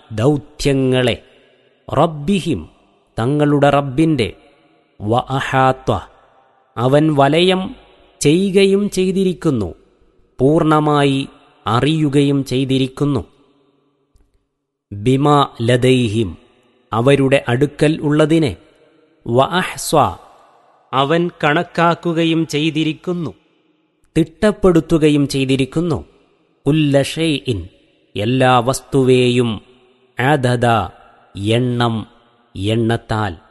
ദൗത്യങ്ങളെ റബ്ബിഹിം തങ്ങളുടെ റബ്ബിൻ്റെ വ അഹാത്വ അവൻ വലയം ചെയ്യുകയും ചെയ്തിരിക്കുന്നു പൂർണ്ണമായി അറിയുകയും ചെയ്തിരിക്കുന്നു ബിമ ലദൈഹിം അവരുടെ അടുക്കൽ ഉള്ളതിനെ വ അഹ്സ്വ അവൻ കണക്കാക്കുകയും ചെയ്തിരിക്കുന്നു തിട്ടപ്പെടുത്തുകയും ചെയ്തിരിക്കുന്നു ഉല്ലഷൈഇൻ എല്ലാ വസ്തുവേയും ആദത എണ്ണം എണ്ണത്താൽ